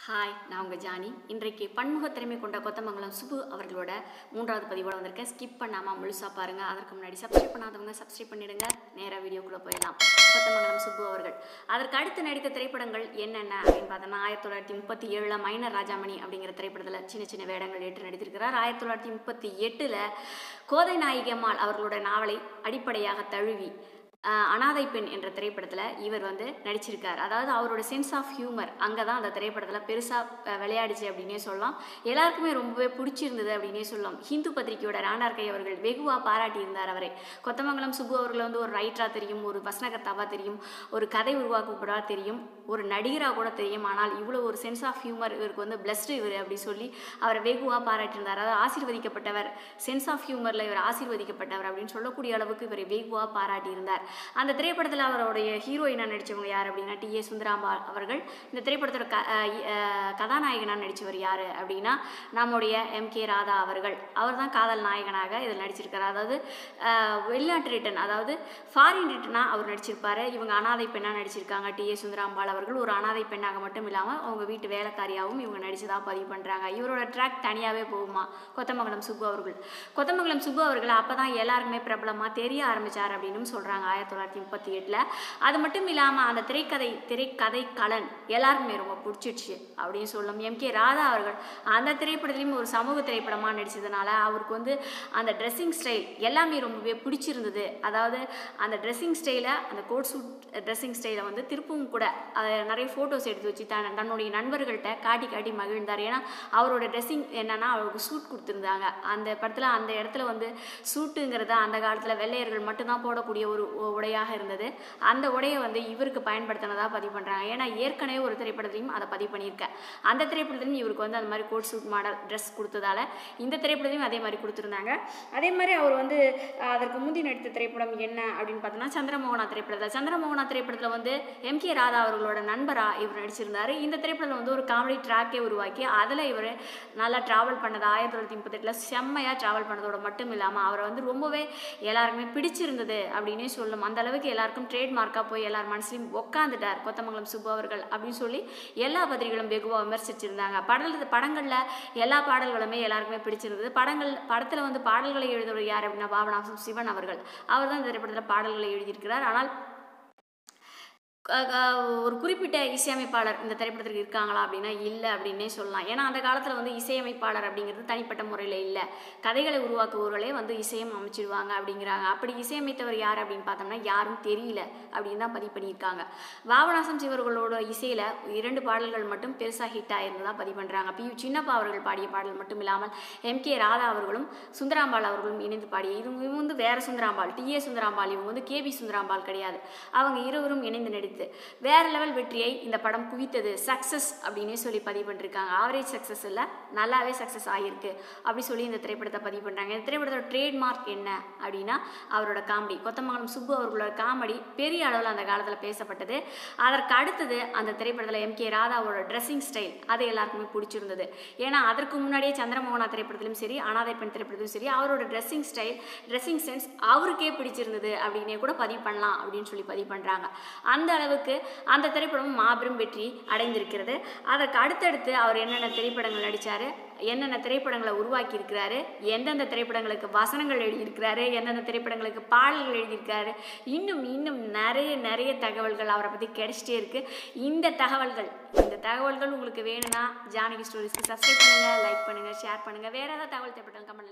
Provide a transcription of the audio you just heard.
hi நான் உங்கள் Johnny இன்றைக்கு பன்முக திறமை கொண்ட கொத்தமங்கலம் சுபு அவர்களோட மூன்றாவது பதிவோட வந்திருக்கேன் ஸ்கிப் பண்ணாமல் முழுசாக பாருங்கள் அதற்கு முன்னாடி சப்ஸ்கிரைப் பண்ணாதவங்க சப்ஸ்கிரைப் பண்ணிடுங்க நேராக வீடியோக்குள்ளே போயிடலாம் கொத்தமங்கலம் சுப்பு அவர்கள் அதற்கு அடுத்து நடித்த திரைப்படங்கள் என்னென்ன அப்படின்னு பார்த்தோம்னா ஆயிரத்தி தொள்ளாயிரத்தி முப்பத்தி ஏழில் மைனர் ராஜாமணி அப்படிங்கிற திரைப்படத்தில் சின்ன சின்ன வேடங்கள் ஏற்று நடித்திருக்கிறார் ஆயிரத்தி தொள்ளாயிரத்தி முப்பத்தி எட்டில் கோதை நாயகம்மாள் அவர்களோட நாவலை அடிப்படையாக தழுவி ஆஹ் அனாதை பெண் என்ற திரைப்படத்தில் இவர் வந்து நடிச்சிருக்கார் அதாவது அவரோட சென்ஸ் ஆஃப் ஹியூமர் அங்கே தான் அந்த திரைப்படத்தில் பெருசாக விளையாடுச்சு அப்படின்னே சொல்லலாம் எல்லாருக்குமே ரொம்பவே பிடிச்சிருந்தது அப்படின்னே சொல்லலாம் ஹிந்து பத்திரிகையோட ராண்டார்கை அவர்கள் வெகுவாக பாராட்டியிருந்தார் அவரை கொத்தமங்கலம் சுப்பு அவர்கள் வந்து ஒரு ரைட்டராக தெரியும் ஒரு வசனகர்த்தாவாக தெரியும் ஒரு கதை உருவாக்கப்படா தெரியும் ஒரு நடிகராக கூட தெரியும் ஆனால் இவ்வளோ ஒரு சென்ஸ் ஆஃப் ஹியூமர் இவருக்கு வந்து பிளஸ்டு இவர் அப்படி சொல்லி அவரை வெகுவாக பாராட்டியிருந்தார் அதாவது ஆசீர்வதிக்கப்பட்டவர் சென்ஸ் ஆஃப் ஹியூமரில் இவர் ஆசீர்வதிக்கப்பட்டவர் அப்படின்னு சொல்லக்கூடிய அளவுக்கு இவரை வெகுவாக பாராட்டியிருந்தார் அந்த திரைப்படத்தில் அவருடைய ஹீரோயினாக நடித்தவங்க யார் அப்படின்னா டி ஏ சுந்தராம்பா அவர்கள் இந்த திரைப்படத்தோட க அஹ் அஹ் கதாநாயகனாக நடித்தவர் யார் அப்படின்னா நம்முடைய எம் கே ராதா அவர்கள் அவர் தான் காதல் நாயகனாக இதில் நடிச்சிருக்காரு அதாவது அஹ் வெளிநாட்டு ரிட்டன் அதாவது ஃபாரின் ரிட்டனாக அவர் நடிச்சிருப்பாரு இவங்க அனாதை பெண்ணாக நடிச்சிருக்காங்க டி ஏ சுந்தராம்பாள் அவர்கள் ஒரு அனாதை பெண்ணாக மட்டும் இல்லாமல் அவங்க வீட்டு வேலைக்காரியாகவும் இவங்க நடிச்சதாக பதிவு பண்ணுறாங்க இவரோட ட்ராக் தனியாகவே போகுமா கொத்தமங்கலம் சுப்பு அவர்கள் கொத்தமங்கலம் சுப்பு அவர்கள் அப்போ தான் எல்லாருக்குமே பிரபலமாக தெரிய ஆரம்பித்தார் அப்படின்னு சொல்கிறாங்க ஆயிரத்தி தொள்ளாயிரத்தி முப்பத்தி எட்டில் அது மட்டும் இல்லாமல் அந்த திரைக்கதை திரைக்கதை கலன் எல்லாருக்குமே ரொம்ப பிடிச்சிடுச்சு அப்படின்னு சொல்லலாம் எம் கே ராதா அவர்கள் அந்த திரைப்படத்துலையும் ஒரு சமூக திரைப்படமாக நடித்ததுனால அவருக்கு வந்து அந்த ட்ரெஸ்ஸிங் ஸ்டைல் எல்லாமே ரொம்பவே பிடிச்சிருந்தது அதாவது அந்த ட்ரெஸ்ஸிங் ஸ்டைலை அந்த கோட் சூட் ட்ரெஸ்ஸிங் ஸ்டைலை வந்து திருப்பவும் கூட அதை நிறைய ஃபோட்டோஸ் எடுத்து வச்சு தன் தன்னுடைய நண்பர்கள்ட்ட காட்டி காட்டி மகிழ்ந்தார் ஏன்னா அவரோட ட்ரெஸ்ஸிங் என்னன்னா அவருக்கு சூட் கொடுத்துருந்தாங்க அந்த படத்தில் அந்த இடத்துல வந்து சூட்டுங்கிறத அந்த காலத்தில் வெள்ளையர்கள் மட்டும்தான் போடக்கூடிய ஒரு உ- உடையாக இருந்தது அந்த உடையை வந்து இவருக்கு பயன்படுத்தினதாக பதிவு பண்ணுறாங்க ஏன்னா ஏற்கனவே ஒரு திரைப்படத்தையும் அதை பதிவு பண்ணியிருக்கேன் அந்த திரைப்படத்திலையும் இவருக்கு வந்து அந்த மாதிரி கோட் சூட் மாடல் ட்ரெஸ் கொடுத்ததால இந்த திரைப்படத்தையும் அதே மாதிரி கொடுத்துருந்தாங்க அதே மாதிரி அவர் வந்து அஹ், அதற்கு முந்தி நடித்த திரைப்படம் என்ன அப்படின்னு பார்த்தோம்னா சந்திரமோகனா திரைப்படத்தில் சந்திரமோகனா திரைப்படத்தில் வந்து எம் கே ராதா அவர்களோட நண்பராக இவர் நடிச்சிருந்தார் இந்த திரைப்படத்தில் வந்து ஒரு காமெடி ட்ராக்கே உருவாக்கி அதில் இவர் நல்லா ட்ராவல் பண்ணது ஆயிரத்தி தொள்ளாயிரத்தி முப்பத்தெட்டில் செம்மையாக ட்ராவல் பண்ணதோட மட்டும் இல்லாமல் அவரை வந்து ரொம்பவே எல்லாருக்குமே பிடிச்சிருந்தது அப்படின்னே சொல்லும் அந்த அளவுக்கு எல்லாருக்கும் ட்ரேட்மார்க்காக போய் எல்லார் மனசுலையும் உட்காந்துட்டார் கொத்தமங்கலம் சுப்பு அவர்கள் அப்படின்னு சொல்லி எல்லா பத்திரிகைகளும் வெகுவாக விமர்சிச்சிருந்தாங்க படல் படங்களில் எல்லா பாடல்களுமே எல்லாருக்குமே பிடிச்சிருந்தது படங்கள் படத்தில் வந்து பாடல்களை எழுதுவது யார் அப்படின்னா பாபநாசம் சிவன் அவர்கள் அவர் தான் இந்த திரைப்படத்தில் பாடல்களை எழுதியிருக்கிறார் ஆனால் க- க- ஒரு குறிப்பிட்ட இசையமைப்பாளர் இந்த திரைப்படத்திற்கு இருக்காங்களா அப்படின்னா இல்லை அப்படின்னே சொல்லலாம் ஏன்னா அந்த காலத்தில் வந்து இசையமைப்பாளர் அப்படிங்கிறது தனிப்பட்ட முறையில் இல்லை கதைகளை உருவாக்குபவர்களே வந்து இசையம் அமைச்சிடுவாங்க அப்படிங்கிறாங்க அப்படி இசையமைத்தவர் யார் அப்படின்னு பார்த்தோம்னா யாரும் தெரியல அப்படின்னு தான் பதிவு பண்ணியிருக்காங்க வாவநாசம் சிவர்களோட இசையில் இரண்டு பாடல்கள் மட்டும் பெருசாக ஹிட் ஆயிருந்ததாக பதிவு பண்ணுறாங்க பி யு சின்னப்பா அவர்கள் பாடிய பாடல் மட்டும் இல்லாமல் எம் கே ராதா அவர்களும் சுந்தராம்பாள் அவர்களும் இணைந்து பாடிய இது இவங்க வந்து வேற சுந்தராம்பாள் டி ஏ சுந்தராம்பாள் இவங்க வந்து கே பி சுந்தராம்பாள் கிடையாது அவங்க இருவரும் இணைந்து நடித்து வேற லெவல் வெற்றியை இந்த படம் குவித்தது சக்ஸஸ் அப்படின்னே சொல்லி பதிவு பண்ணிருக்காங்க ஆவரேஜ் சக்ஸஸ் இல்லை நல்லாவே சக்ஸஸ் ஆகியிருக்கு அப்படி சொல்லி இந்த திரைப்படத்தை பதிவு பண்ணுறாங்க இந்த திரைப்படத்தோட ட்ரேட்மார்க் என்ன அப்படின்னா அவரோட காமெடி கொத்தமங்கலம் சுப்பு அவர்களோட காமெடி பெரிய அளவில் அந்த காலத்தில் பேசப்பட்டது அதற்கு அடுத்தது அந்த திரைப்படத்தில் எம் கே ராதாவோட ட்ரெஸ்ஸிங் ஸ்டைல் அது எல்லாருக்குமே பிடிச்சிருந்தது ஏன்னா அதற்கு முன்னாடியே சந்திரமோகனா திரைப்படத்திலும் சரி அனாதை பெண் திரைப்படத்திலும் சரி அவரோட ட்ரெஸ்ஸிங் ஸ்டைல் ட்ரெஸ்ஸிங் சென்ஸ் அவருக்கே பிடிச்சிருந்தது அப்படின்னே கூட பதிவு பண்ணலாம் அப்படின்னு சொல்லி பதிவு பண்ணுறாங்க அந்த அளவுக்கு அந்த திரைப்படம் மாபெரும் வெற்றி அடைந்திருக்கிறது அதற்கு அடுத்தடுத்து அவர் என்னென்ன திரைப்படங்கள் நடித்தார் என்னென்ன திரைப்படங்களை உருவாக்கி இருக்கிறாரு எந்தெந்த திரைப்படங்களுக்கு வசனங்கள் எழுதியிருக்கிறாரு எந்தெந்த திரைப்படங்களுக்கு பாடல்கள் எழுதியிருக்காரு இன்னும் இன்னும் நிறைய நிறைய தகவல்கள் அவரை பற்றி கிடைச்சிட்டே இருக்கு இந்த தகவல்கள் இந்த தகவல்கள் உங்களுக்கு வேணும்னா ஜானகி ஸ்டோரிஸ்க்கு சப்ஸ்கிரைப் பண்ணுங்கள் லைக் பண்ணுங்கள் ஷேர் பண்ணுங்கள் வேறு ஏதாவது தகவல் தேவைப்பட்டாலும் கமெண்ட்